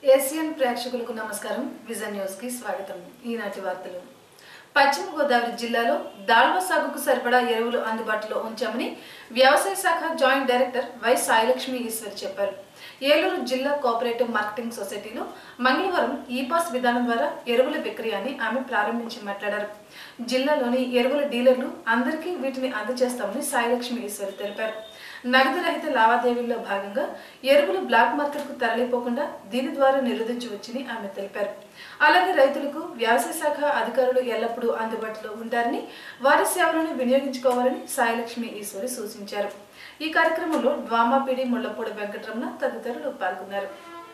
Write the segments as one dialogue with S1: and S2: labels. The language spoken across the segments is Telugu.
S1: ఏసియన్ ప్రేక్షకులకు నమస్కారం విజన్ న్యూస్ కి స్వాగతం ఈనాటి వార్తలు పశ్చిమ గోదావరి జిల్లాలో దాల్వ సాగుకు సరిపడా ఎరువులు అందుబాటులో ఉంచామని వ్యవసాయ శాఖ joint director Y Sailakshmi Eshwar చెప్పారు ఏలూరు జిల్లా కోఆపరేటివ్ మార్కెటింగ్ సొసైటీలో మంగళవారం ఈ పాస్ విధానం ద్వారా ఎరువుల విక్రయాన్ని ఆమె ప్రారంభించి మాట్లాడారు జిల్లాలోని ఎరువుల డీలర్లు అందరికీ వీటిని అందజేస్తామని సాయిలక్ష్మి ఈశ్వర్ తెలిపారు నగదు రహిత లావాదేవీల్లో భాగంగా ఎరువులు బ్లాక్ మార్కెట్కు తరలిపోకుండా దీని ద్వారా నిరోధించవచ్చని ఆమె తెలిపారు అలాగే రైతులకు వ్యవసాయ శాఖ అధికారులు ఎల్లప్పుడూ అందుబాటులో ఉంటారని వారి సేవలను వినియోగించుకోవాలని సాయిలక్ష్మి ఈశ్వరి సూచించారు ఈ కార్యక్రమంలో డ్వామాపీడి ముళ్లపూడి వెంకటరమణ తదితరులు పాల్గొన్నారు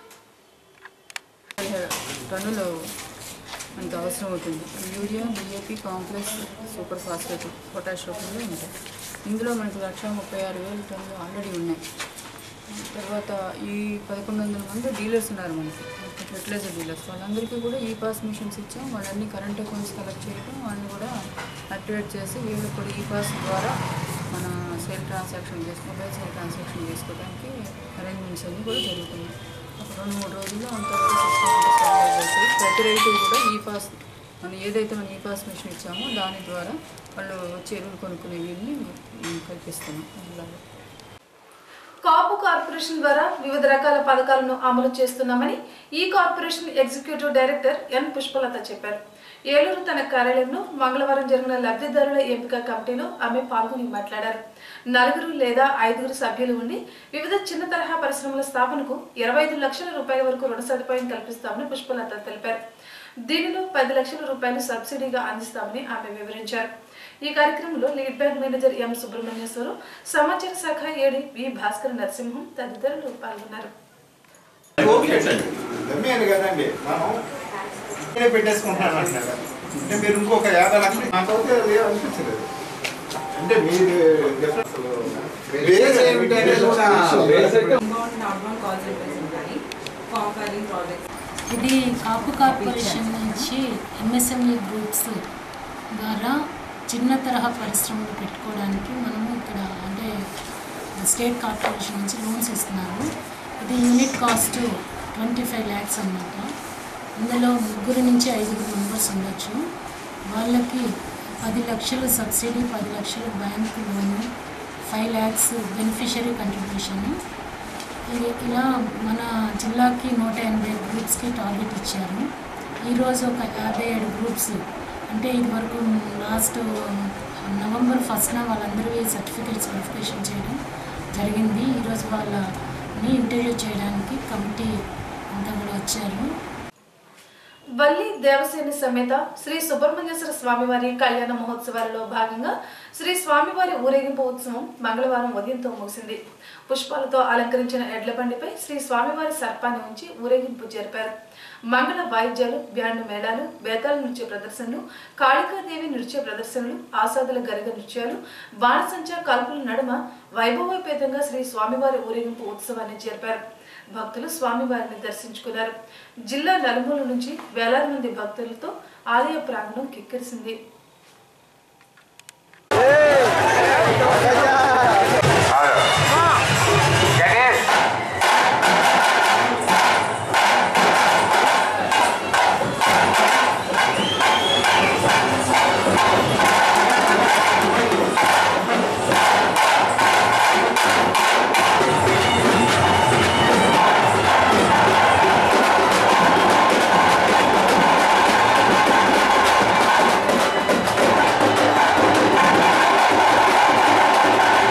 S2: పదిహేడు టన్నులు మనకు అవసరం అవుతుంది urea DAP complex super phosphate potash రూపంలో ఉంటాయి ఇందులో మనకు లక్ష ముప్పై ఆరు వేల టన్నులు ఆల్రెడీ ఉన్నాయి తర్వాత ఈ పదకొండు వందల మంది డీలర్స్ ఉన్నారు మనకి ఫెర్టిలైజర్ డీలర్స్ వాళ్ళందరికీ కూడా ఈ పాస్ మిషన్స్ ఇచ్చాం వాళ్ళన్ని కరెంట్ అకౌంట్స్ కలెక్ట్ చేయడం వాళ్ళని కూడా యాక్టివేట్ చేసి వీళ్ళు కూడా ఈ పాస్ ద్వారా మన సేల్ ట్రాన్సాక్షన్ చేసి మొబైల్ సేల్ ట్రాన్సాక్షన్ చేసుకోవడానికి అరేంజ్మెంట్స్ అన్నీ కూడా జరుగుతున్నాయి ఒక రెండు మూడు రోజుల్లో అంతా కూడా సిస్టమ్ అంతా స్టెబిలైజ్ అవుతుంది ప్రతి రైతు కూడా ఈ పాస్ మనం ఏదైతే మనం ఈ పాస్ మిషన్ ఇచ్చామో దాని ద్వారా వాళ్ళు వచ్చి ఎరువులు కొనుక్కునే వీళ్ళని ఉమ్, కల్పిస్తున్నాం అలాగే
S1: కాపు కార్పొరేషన్ ద్వారా వివిధ రకాల పథకాలను అమలు చేస్తున్నామని ఈ corporation executive director N Pushpalatha చెప్పారు ఏలూరు తన కార్యాలయంలో మంగళవారం జరిగిన లబ్ధిదారుల ఎంపిక కమిటీలో ఆమె పాల్గొని మాట్లాడారు నలుగురు లేదా ఐదుగురు సభ్యులు ఉండి వివిధ చిన్న తరహా పరిశ్రమల స్థాపనకు ఇరవై ఐదు లక్షల రూపాయల వరకు రుణ సదుపాయం కల్పిస్తామని పుష్పలత తెలిపారు దీనిలో పది లక్షల రూపాయలు సబ్సిడీగా అందిస్తామని ఆమె వివరించారు ఈ కార్యక్రమంలో lead bank manager M Subrahmanyeswaru సమాచార శాఖ ఏడి వి భాస్కర్ నరసింహం తదితరులు పాల్గొన్నారు
S3: ఓకే డమ్మీ అని కదండి మనం ఇక్కడే పెట్టేసుకుంటున్నాను అంటున్నారు అంటే మీరు ఇంకొక యాభై లక్షలు నాకైతే లేదు అనిపించలేదు అంటే మీరు డిఫరెన్స్ బేస్ ఏమిటి అనేది కూడా
S4: inbound and outbound call centres ఉంటాయి ఫామ్ ఫైలింగ్ ప్రాజెక్ట్స్
S5: ఇది కాపు కార్పొరేషన్ నుంచి ఎంఎస్ఎంఈ గ్రూప్స్ ద్వారా చిన్న తరహా పరిశ్రమలు పెట్టుకోవడానికి మనము ఇక్కడ అంటే స్టేట్ కార్పొరేషన్ నుంచి లోన్స్ ఇస్తున్నారు ఇది unit cost twenty five lakhs అన్నమాట ఇందులో ముగ్గురు నుంచి ఐదుగురు మెంబర్స్ ఉండొచ్చు వాళ్ళకి పది లక్షలు సబ్సిడీ పది లక్షలు bank loan five lakhs beneficiary contribution ఇది ఇలా మన జిల్లాకి నూట ఎనభై గ్రూప్స్కి టార్గెట్ ఇచ్చారు ఈరోజు ఒక యాభై ఏడు గ్రూప్స్ అంటే ఇది వరకు లాస్ట్ నవంబర్ ఫస్ట్న వాళ్ళందరివి సర్టిఫికేట్స్ వెరిఫికేషన్ చేయడం జరిగింది ఈరోజు వాళ్ళని ఇంటర్వ్యూ చేయడానికి కమిటీ అంతా కూడా వచ్చారు
S1: వల్లి దేవసేన సమేత శ్రీ సుబ్రహ్మణ్యేశ్వర స్వామివారి కళ్యాణ మహోత్సవాలలో భాగంగా శ్రీ స్వామివారి ఊరేగింపు ఉత్సవం మంగళవారం ఉదయంతో ముగిసింది పుష్పాలతో అలంకరించిన ఎడ్ల బండిపై శ్రీ స్వామివారి సర్పాన్ని ఉంచి ఊరేగింపు జరిపారు మంగళ వాయిద్యాలు బ్యాండ్ మేళాలు బేతాళ నృత్య ప్రదర్శనలు కాళికాదేవి నృత్య ప్రదర్శనలు ఆసాదుల గరిగ నృత్యాలు బాణసంచా కాల్పుల నడుమ వైభవోపేతంగా శ్రీ స్వామివారి ఊరేగింపు ఉత్సవాన్ని జరిపారు భక్తులు స్వామివారిని దర్శించుకున్నారు జిల్లా నలుమూల నుంచి వేలాది మంది భక్తులతో ఆలయ ప్రాంగణం కిక్కిరిసింది
S6: శ్రీ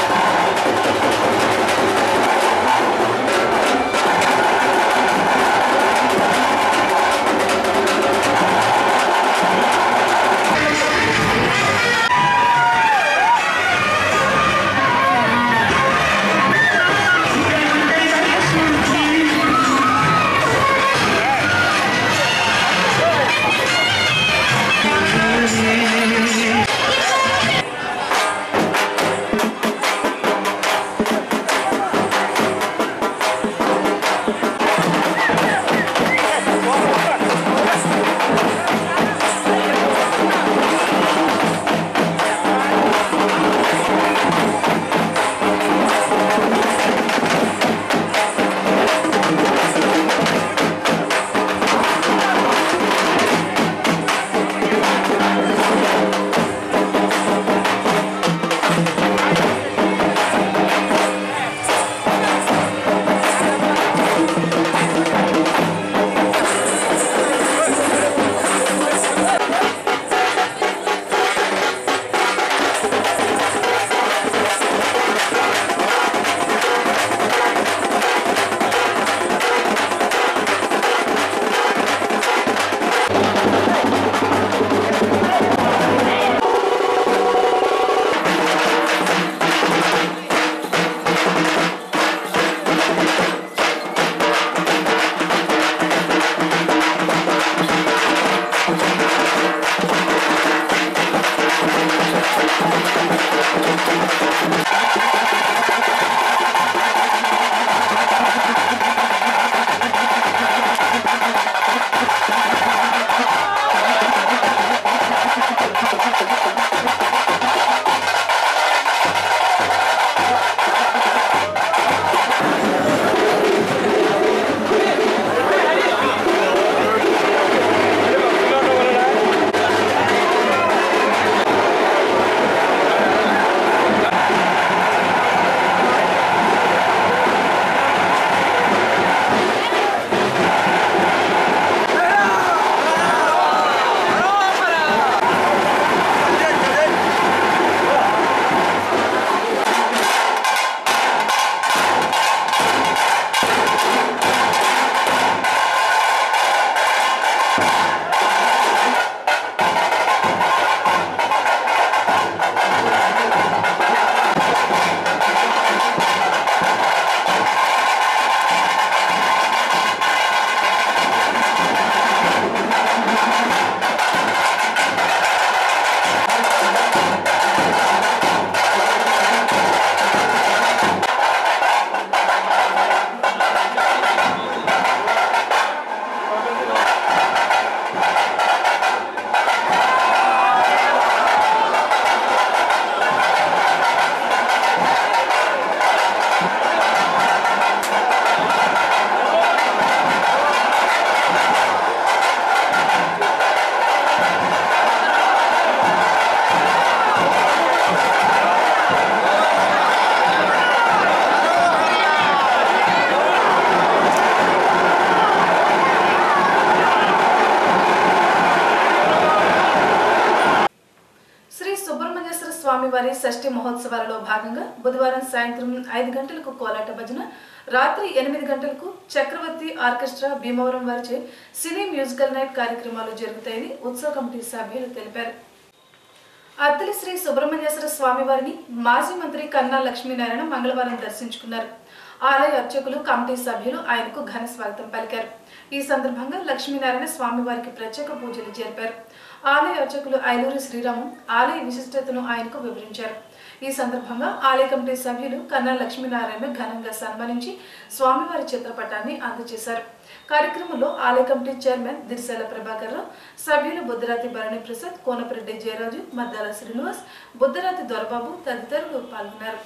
S1: స్వామివారి షష్ఠి మహోత్సవాలలో భాగంగా బుధవారం సాయంత్రం ఐదు గంటలకు కోలాట భజన రాత్రి ఎనిమిది గంటలకు చక్రవర్తి ఆర్కెస్ట్రా భీమవరం వారిచే సినీ మ్యూజికల్ నైట్ కార్యక్రమాలు జరుగుతాయని ఉత్సవ కమిటీ సభ్యులు తెలిపారు అత్తలి శ్రీ సుబ్రహ్మణ్యేశ్వర స్వామివారిని మాజీ మంత్రి కన్నా లక్ష్మీనారాయణ మంగళవారం దర్శించుకున్నారు ఆలయ అర్చకులు కమిటీ సభ్యులు ఆయనకు ఘన స్వాగతం పలికారు ఈ సందర్భంగా లక్ష్మీనారాయణ స్వామివారికి ప్రత్యేక పూజలు జరిపారు ఆలయ అర్చకులు ఐలూరి శ్రీరాము ఆలయ విశిష్టతను ఆయనకు వివరించారు ఈ సందర్భంగా ఆలయ కమిటీ సభ్యులు కన్నా లక్ష్మీనారాయణ ఘనంగా సన్మానించి స్వామివారి చిత్రపటాన్ని అందజేశారు కార్యక్రమంలో ఆలయ కమిటీ చైర్మన్ దిర్శాల ప్రభాకర్ రావు సభ్యులు బుద్ధరాతి భరణి ప్రసాద్ కోనపరెడ్డి జయరాజు మద్దాల శ్రీనివాస్ బుద్ధరాతి దొరబాబు తదితరులు పాల్గొన్నారు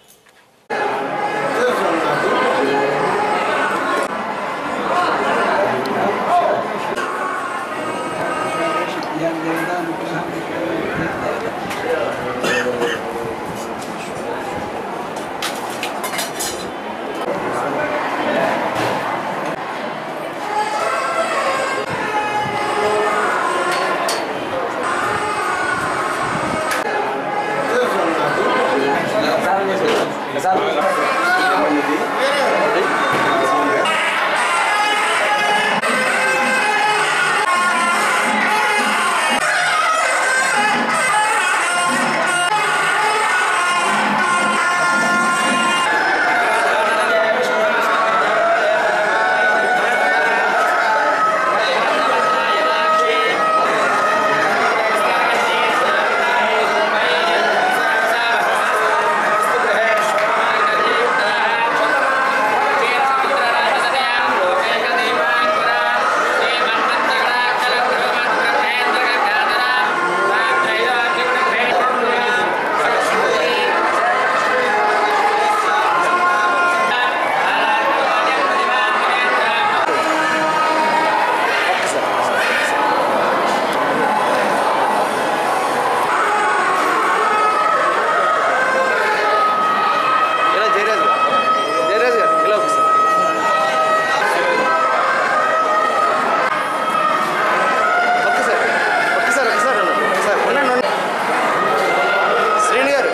S6: ఇలా జయరాజ్ గారు జయరాజ్ గారు ఇలా ఒకసారి ఒక్కసారి ఒక్కసారి ఒక్కసారి ఉండండి. ఒకసారి ఉండండి ఉండండి. శ్రేణి గారు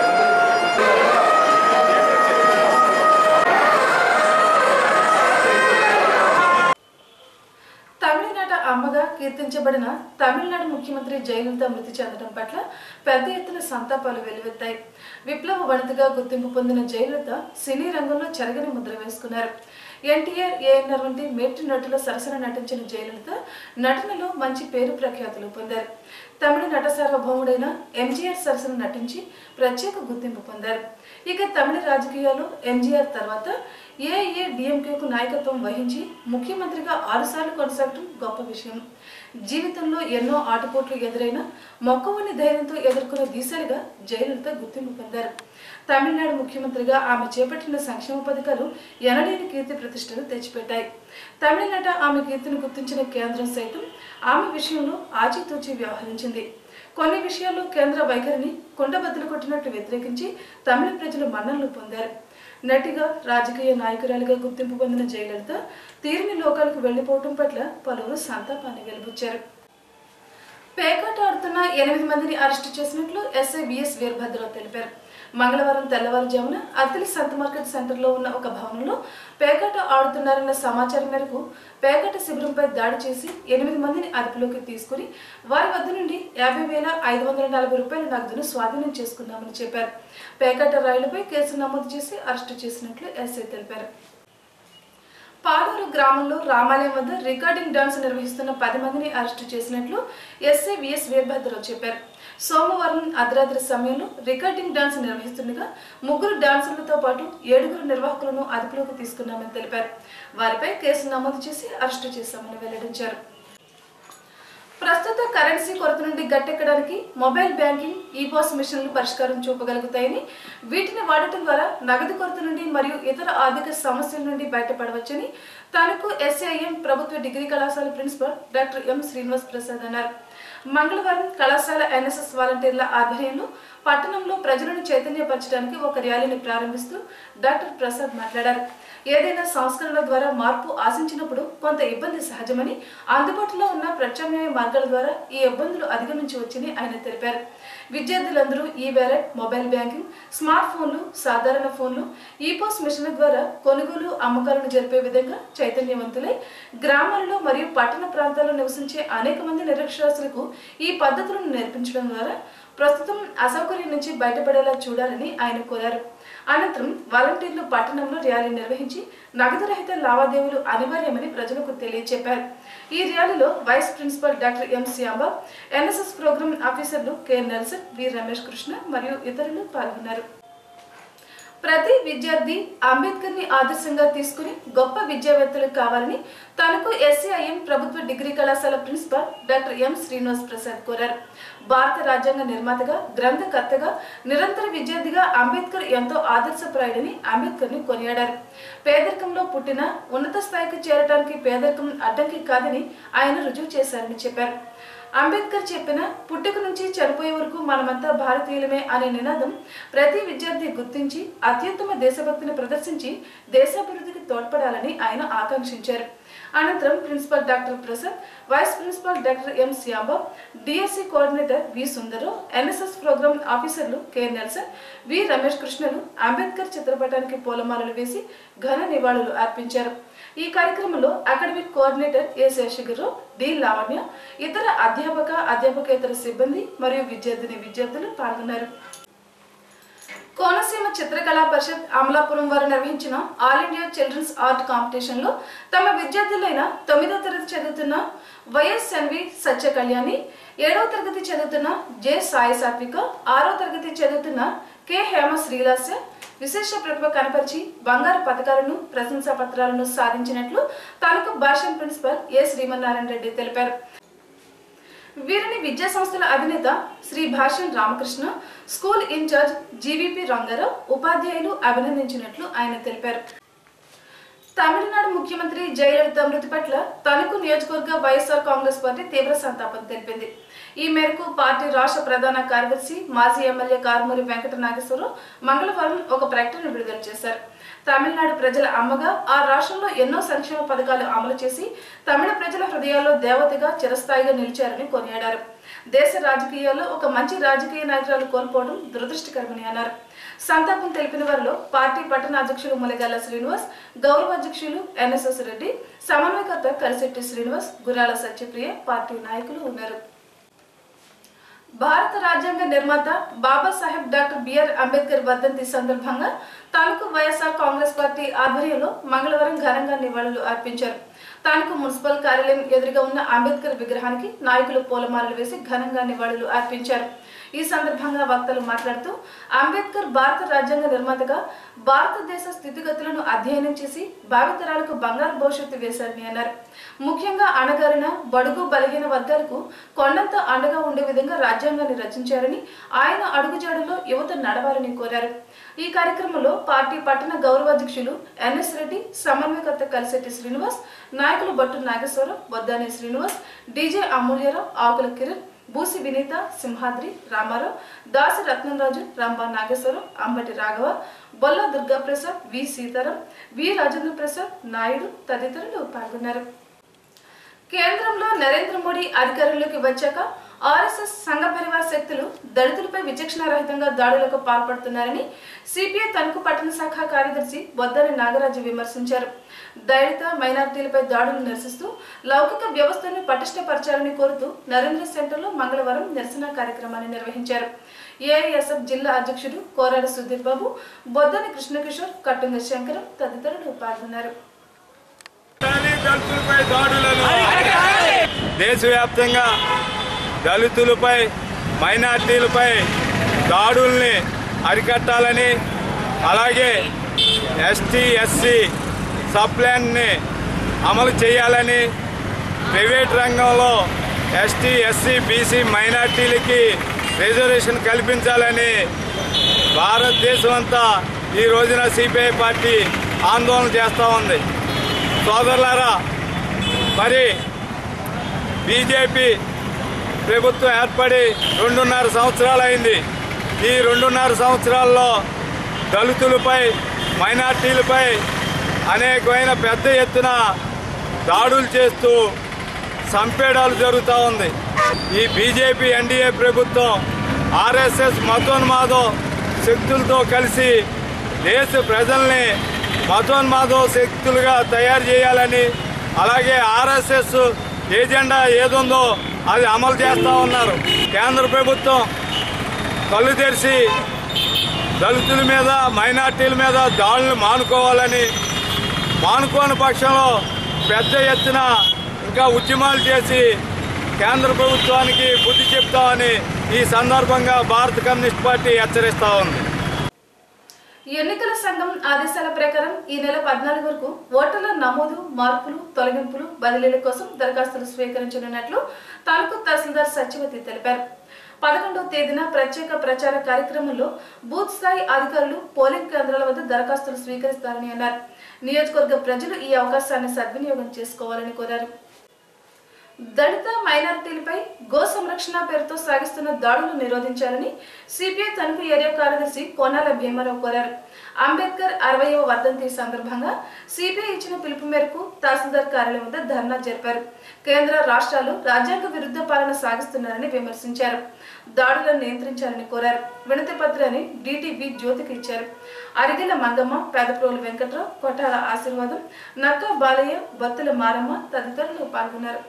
S1: తమిళనాట అమ్మగా కీర్తించబడిన తమిళనాడు ముఖ్యమంత్రి జయలలిత మృతి చెందడం పట్ల పెద్ద ఎత్తున సంతాపాలు వెల్లువెత్తాయి విప్లవ వనితగా గుర్తింపు పొందిన జయలలిత సినీ రంగంలో చెరగని ముద్ర వేసుకున్నారు ఎన్టీఆర్ ఏఎన్ఆర్ వంటి మేటి నటుల సరసన నటించిన జయలలిత నటనలో మంచి పేరు ప్రఖ్యాతులు పొందారు తమిళ నట సార్వభౌముడైన ఎంజీఆర్ సరసన నటించి ప్రత్యేక గుర్తింపు పొందారు ఇక తమిళ రాజకీయాల్లో ఎంజీఆర్ తర్వాత ఏఏ డిఎంకేకు నాయకత్వం వహించి ముఖ్యమంత్రిగా ఆరుసార్లు కొనసాగడం గొప్ప విషయం జీవితంలో ఎన్నో ఆటుపోట్లు ఎదురైనా మొక్కవని ధైర్యంతో ఎదుర్కొనే దిశలుగా జయలలిత గుర్తింపు పొందారు తమిళనాడు ముఖ్యమంత్రిగా ఆమె చేపట్టిన సంక్షేమ పథకాలు ఎనలేని కీర్తి ప్రతిష్టలు తెచ్చిపెట్టాయి తమిళనాట ఆమె కీర్తిని గుర్తించిన కేంద్రం సైతం ఆమె విషయంలో ఆచితూచి వ్యవహరించింది కొన్ని విషయాల్లో కేంద్ర వైఖరిని కుండబద్దలు కొట్టినట్లు వ్యతిరేకించి తమిళ ప్రజలు మన్ననలు పొందారు నటిగా రాజకీయ నాయకురాలిగా గుర్తింపు పొందిన జయలలిత తీరిని లోకాలకు వెళ్లిపోవటం పట్ల పలువురు సంతాపాన్ని వెలిబుచ్చారు పేకాట ఆడుతున్న ఎనిమిది మందిని అరెస్టు చేసినట్లు ఎస్ఐ విఎస్ వీరభద్రరావు తెలిపారు మంగళవారం తెల్లవారుజామున అత్తిలి సంత మార్కెట్ సెంటర్లో ఉన్న ఒక భవనంలో పేకాట ఆడుతున్నారన్న సమాచారం మేరకు పేకాట శిబిరంపై దాడి చేసి ఎనిమిది మందిని అదుపులోకి తీసుకుని వారి వద్ద నుండి యాభై వేల ఐదు వందల నలభై రూపాయల నగదును స్వాధీనం చేసుకున్నామని చెప్పారు పేకాట రాయులపై కేసు నమోదు చేసి అరెస్టు చేసినట్లు ఎస్ఐ తెలిపారు పాలూరు గ్రామంలో రామాలయం వద్ద రికార్డింగ్ డాన్స్ నిర్వహిస్తున్న పది మందిని అరెస్టు చేసినట్లు ఎస్ఐ విఎస్ వీరభద్రరావు చెప్పారు సోమవారం అర్ధరాత్రి సమయంలో రికార్డింగ్ డాన్స్ నిర్వహిస్తుండగా ముగ్గురు డాన్సర్లతో పాటు ఏడుగురు నిర్వాహకులను అదుపులోకి తీసుకున్నామని తెలిపారు వారిపై కేసు నమోదు చేసి అరెస్టు చేశామని వెల్లడించారు ప్రస్తుత కరెన్సీ కొరత నుండి గట్టెక్కడానికి మొబైల్ బ్యాంకింగ్ ఈ పాస్ మిషన్లు పరిష్కారం చూపగలుగుతాయని వీటిని వాడటం ద్వారా నగదు కొరత నుండి మరియు ఇతర ఆర్థిక సమస్యల నుండి బయటపడవచ్చని తనకు ఎస్ఐఎం ప్రభుత్వ డిగ్రీ కళాశాల principal doctor M Srinivas Prasad అన్నారు మంగళవారం కళాశాల ఎన్ఎస్ఎస్ వాలంటీర్ల ఆధ్వర్యంలో పట్టణంలో ప్రజలను చైతన్యపరచడానికి ఒక ర్యాలీని ప్రారంభిస్తూ డాక్టర్ ప్రసాద్ మాట్లాడారు ఏదైనా సంస్కరణల ద్వారా మార్పు ఆశించినప్పుడు కొంత ఇబ్బంది సహజమని అందుబాటులో ఉన్న ప్రత్యామ్నాయ మార్గాల ద్వారా ఈ ఇబ్బందులు అధిగమించవచ్చని ఆయన తెలిపారు విద్యార్థులందరూ ఈ వ్యాలెట్ మొబైల్ బ్యాంకింగ్ స్మార్ట్ ఫోన్లు సాధారణ ఫోన్లు ఈ పోస్ట్ మిషన్ల ద్వారా కొనుగోలు అమ్మకాలను జరిపే విధంగా చైతన్యవంతులై గ్రామాలలో మరియు పట్టణ ప్రాంతాల్లో నివసించే అనేక మంది నిరక్షరాస్యులకు ఈ పద్ధతులను నేర్పించడం ద్వారా ప్రస్తుతం అసౌకర్యం నుంచి బయటపడేలా చూడాలని ఆయన కోరారు అనంతరం వాలంటీర్లు పట్టణంలో ర్యాలీ నిర్వహించి నగదు రహిత లావాదేవీలు అనివార్యమని ప్రజలకు తెలియజెప్పారు ఈ ర్యాలీలో vice principal doctor M Syamba NSS programme ఆఫీసర్లు K Nelson V Ramesh Krishna మరియు ఇతరులు పాల్గొన్నారు ప్రతి విద్యార్థి అంబేద్కర్ ని ఆదర్శంగా తీసుకుని గొప్ప విద్యావేత్తలు కావాలని తనకు ఎస్సీఐఎం ప్రభుత్వ డిగ్రీ కళాశాల principal doctor M Srinivas Prasad కోరారు భారత రాజ్యాంగ నిర్మాతగా గ్రంథకర్తగా నిరంతర విద్యార్థిగా అంబేద్కర్ ఎంతో ఆదర్శప్రాయుడని అంబేద్కర్ ని కొనియాడారు పేదరికంలో పుట్టిన ఉన్నత స్థాయికి చేరడానికి పేదరికం అడ్డంకి కాదని ఆయన రుజువు చేశారని చెప్పారు అంబేద్కర్ చెప్పిన పుట్టుక నుంచి చనిపోయే వరకు మనమంతా భారతీయులమే అనే నినాదం ప్రతి విద్యార్థి గుర్తించి అత్యుత్తమ దేశభక్తిని ప్రదర్శించి దేశాభివృద్ధికి తోడ్పడాలని ఆయన ఆకాంక్షించారు అనంతరం principal doctor Prasad vice principal doctor M Syamba DSC coordinator V Sundar NSS programme ఆఫీసర్లు కె నెల్సన్ వి రమేష్ కృష్ణలు అంబేద్కర్ చిత్రపటానికి పూలమాలలు వేసి ఘన నివాళులు అర్పించారు ఈ కార్యక్రమంలో academic coordinator A Seshagirirao D Lavanya ఇతర అధ్యాపక అధ్యాపకేతర సిబ్బంది మరియు విద్యార్థిని విద్యార్థులు పాల్గొన్నారు కోనసీమ చిత్రకళా పరిషత్ అమలాపురం వారు నిర్వహించిన all India children's art competition లో తమ విద్యార్థులైన తొమ్మిదో తరగతి చదువుతున్న వైఎస్ ఎన్వి సత్య కళ్యాణి ఏడవ తరగతి చదువుతున్న జె సాయి సాత్విక ఆరో తరగతి చదువుతున్న కె హేమ శ్రీలాస్య విశేష ప్రతిభ కనపరిచి బంగారు పథకాలను ప్రశంసా పత్రాలను సాధించినట్లు తణుకు భాషం ప్రిన్సిపల్ ఏ శ్రీమన్నారాయణ రెడ్డి తెలిపారు వీరిని విద్యా సంస్థల అధినేత Shri Bhashan Ramakrishna school in charge GVP Rangarao ఉపాధ్యాయులు అభినందించినట్లు ఆయన తెలిపారు తమిళనాడు ముఖ్యమంత్రి జయలలిత మృతి పట్ల తణుకు నియోజకవర్గ వైఎస్ఆర్ కాంగ్రెస్ పార్టీ తీవ్ర సంతాపం తెలిపింది ఈ మేరకు పార్టీ రాష్ట్ర ప్రధాన కార్యదర్శి మాజీ ఎమ్మెల్యే కారుమూరి వెంకట నాగేశ్వరరావు మంగళవారం ఒక ప్రకటన విడుదల చేశారు తమిళనాడు ప్రజల అమ్మగా ఆ రాష్ట్రంలో ఎన్నో సంక్షేమ పథకాలు అమలు చేసి తమిళ ప్రజల హృదయాల్లో దేవతగా చిరస్థాయిగా నిలిచారని కొనియాడారు దేశ రాజకీయాల్లో ఒక మంచి రాజకీయ నాయకురాలు కోల్పోవడం దురదృష్టకరమని అన్నారు సంతాపం తెలిపిన వారిలో పార్టీ పట్టణ అధ్యక్షులు ములగాల శ్రీనివాస్ గౌరవ అధ్యక్షులు ఎన్ఎస్ఎస్ రెడ్డి సమన్వయకర్త కలిశెట్టి శ్రీనివాస్ గురాల సత్యప్రియ పార్టీ నాయకులు ఉన్నారు భారత రాజ్యాంగ నిర్మాత బాబాసాహెబ్ డాక్టర్ బిఆర్ అంబేద్కర్ వర్ధంతి సందర్భంగా తణుకు వైఎస్ఆర్ కాంగ్రెస్ పార్టీ ఆధ్వర్యంలో మంగళవారం ఘనంగా నివాళులు అర్పించారు తణుకు మున్సిపల్ కార్యాలయం ఎదురుగా ఉన్న అంబేద్కర్ విగ్రహానికి నాయకులు పూలమాలలు వేసి ఘనంగా నివాళులు అర్పించారు ఈ సందర్భంగా వక్తలు మాట్లాడుతూ అంబేద్కర్ భారత రాజ్యాంగ నిర్మాతగా భారతదేశ స్థితిగతులను అధ్యయనం చేసి భావితరాలకు బంగారు భవిష్యత్తు వేశారని అన్నారు ముఖ్యంగా అణగారిన బడుగు బలహీన వర్గాలకు కొండంత అండగా ఉండే విధంగా రాజ్యాంగాన్ని రచించారని ఆయన అడుగుజాడులో యువత నడవాలని కోరారు ఈ కార్యక్రమంలో పార్టీ పట్టణ గౌరవాధ్యక్షులు ఎన్ఎస్ రెడ్డి సమన్వయకర్త కలిశెట్టి శ్రీనివాస్ నాయకులు Bhattu Nageswararao Boddani Srinivas DJ Amulyarao Akula Kiran Busi Vineeta Simhadri Ramarao Dasi Ratnamraju Ramba Nageswararao Ambati Raghava Bolla Durgaprasad V Sitaram V Rajendra Prasad Naidu తదితరులు పాల్గొన్నారు కేంద్రంలో నరేంద్ర మోడీ అధికారంలోకి వచ్చాక ఆర్ఎస్ఎస్ సంఘ పరివార శక్తులు దళితులపై విచక్షణారహితంగా దాడులకు పాల్పడుతున్నారని సిపిఐ తణుకు పట్టణ శాఖ కార్యదర్శి బొద్దాని నాగరాజు విమర్శించారు దళిత మైనారిటీలపై దాడులు నిరసిస్తూ లౌకిక వ్యవస్థను పటిష్టపరచాలని కోరుతూ నరేంద్ర సెంటర్లో మంగళవారం నిరసన కార్యక్రమాన్ని నిర్వహించారు ఏఐఎస్ఎఫ్ జిల్లా అధ్యక్షుడు కోరాడ సుధీర్ బాబు బొద్దాని కృష్ణకిషోర్ కట్టుంగ శంకరం తదితరులు పాల్గొన్నారు
S7: దళితులపై దాడులను దేశవ్యాప్తంగా దళితులపై మైనార్టీలపై దాడుల్ని అరికట్టాలని అలాగే ఎస్టీ ఎస్సీ సప్లాన్ని అమలు చేయాలని ప్రైవేట్ రంగంలో ఎస్టీ ఎస్సీ బీసీ మైనార్టీలకి రిజర్వేషన్ కల్పించాలని భారతదేశం అంతా ఈ రోజున సిపిఐ పార్టీ ఆందోళన చేస్తూ ఉంది సోదరులారా మరి బీజేపీ ప్రభుత్వం ఏర్పడి రెండున్నర సంవత్సరాలు అయింది ఈ రెండున్నర సంవత్సరాల్లో దళితులపై మైనార్టీలపై అనేకమైన పెద్ద ఎత్తున దాడులు చేస్తూ సంపేడాలు జరుగుతూ ఉంది ఈ బీజేపీ ఎన్డీఏ ప్రభుత్వం ఆర్ఎస్ఎస్ మతోన్మాదం శక్తులతో కలిసి దేశ ప్రజల్ని మతోన్మాదం శక్తులుగా తయారు చేయాలని అలాగే ఆర్ఎస్ఎస్ ఏజెండా ఏదుందో అది అమలు చేస్తూ ఉన్నారు కేంద్ర ప్రభుత్వం కళ్ళు తెరిచి దళితుల మీద మైనార్టీల మీద దాడులు మానుకోవాలని మానుకోని పక్షంలో పెద్ద ఎత్తున ఇంకా ఉద్యమాలు చేసి కేంద్ర ప్రభుత్వానికి బుద్ధి చెప్తామని ఈ సందర్భంగా భారత కమ్యూనిస్ట్ పార్టీ హెచ్చరిస్తా ఉంది
S1: ఎన్నికల సంఘం ఆదేశాల ప్రకారం ఈ నెల పద్నాలుగు వరకు ఓటర్ల నమోదు మార్పులు తొలగింపులు బదిలీల కోసం దరఖాస్తులు స్వీకరించనున్నట్లు తాలూకు తహసీల్దార్ సత్యవతి తెలిపారు పదకొండవ తేదీన ప్రత్యేక ప్రచార కార్యక్రమంలో బూత్ స్థాయి అధికారులు పోలింగ్ కేంద్రాల వద్ద దరఖాస్తులు స్వీకరిస్తారని అన్నారు నియోజకవర్గ ప్రజలు ఈ అవకాశాన్ని సద్వినియోగం చేసుకోవాలని కోరారు దళిత మైనారిటీలపై గో సంరక్షణ పేరుతో సాగిస్తున్న దాడులు నిరోధించాలని సిపిఐ తణుకు ఏరియా కార్యదర్శి కోనాల భీమారావు కోరారు అంబేద్కర్ అరవయవ వర్ధంతి సందర్భంగా సిపిఐ ఇచ్చిన పిలుపు మేరకు తహసీల్దార్ కార్యాలయం వద్ద ధర్నా జరిపారు కేంద్ర రాష్ట్రాలు రాజ్యాంగ విరుద్ధ పాలన సాగిస్తున్నారని విమర్శించారు దాడులను నియంత్రించాలని కోరారు వినతి పత్రాన్ని డిటివి జ్యోతికి ఇచ్చారు అరిగెల మంగమ్మ పేదప్రోలు వెంకట్రావు కొట్టాల ఆశీర్వాదం నక్క బాలయ్య బత్తుల మారమ్మ తదితరులు పాల్గొన్నారు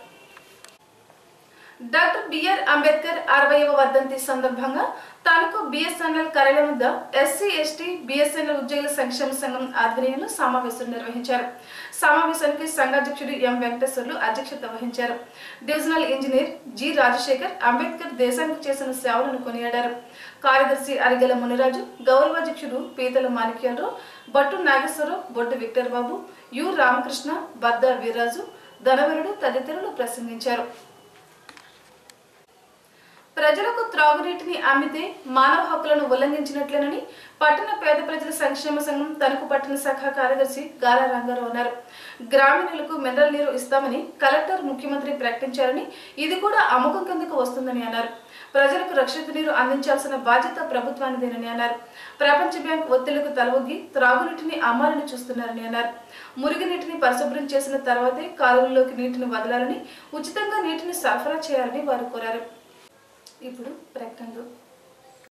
S1: డాక్టర్ బిఆర్ అంబేద్కర్ అరవైవ వర్ధంతి సందర్భంగా తాలూకు బిఎస్ఎన్ఎల్ కార్యాలయం వద్ద ఎస్సీ ఎస్టీ బిఎస్ఎన్ఎల్ ఉద్యోగుల సంక్షేమ సంఘం ఆధ్వర్యంలో సమావేశం నిర్వహించారు సమావేశానికి సంఘాధ్యక్షుడు ఎం వెంకటేశ్వర్లు అధ్యక్షత వహించారు divisional engineer G Rajasekhar Ambedkar దేశానికి చేసిన సేవలను కొనియాడారు కార్యదర్శి అరిగెల మునిరాజు గౌరవాధ్యక్షుడు పీతల మాణిక్యాలరావు బట్టు నాగేశ్వరరావు బొడ్డు విక్టర్ బాబు యు రామకృష్ణ బద్ద వీర్రాజు ధనవరుడు తదితరులు ప్రసంగించారు ప్రజలకు త్రాగునీటిని అమ్మితే మానవ హక్కులను ఉల్లంఘించినట్లేనని పట్టణ పేద ప్రజల సంక్షేమ సంఘం తణుకు పట్టణ శాఖ కార్యదర్శి గాల రంగారావు అన్నారు గ్రామీణులకు మినరల్ నీరు ఇస్తామని కలెక్టర్ ముఖ్యమంత్రి ప్రకటించారని ఇది కూడా అమ్మకం కిందకు వస్తుందని అన్నారు ప్రజలకు రక్షిత నీరు అందించాల్సిన బాధ్యత ప్రభుత్వానిదేనని అన్నారు ప్రపంచ బ్యాంక్ ఒత్తిళ్లకు తలవొగ్గి త్రాగునీటిని అమ్మాలని చూస్తున్నారని అన్నారు మురుగునీటిని పరిశుభ్రం చేసిన తర్వాతే కాలువల్లోకి నీటిని వదలాలని ఉచితంగా నీటిని సరఫరా చేయాలని వారు కోరారు ఇప్పుడు ప్రకటనలు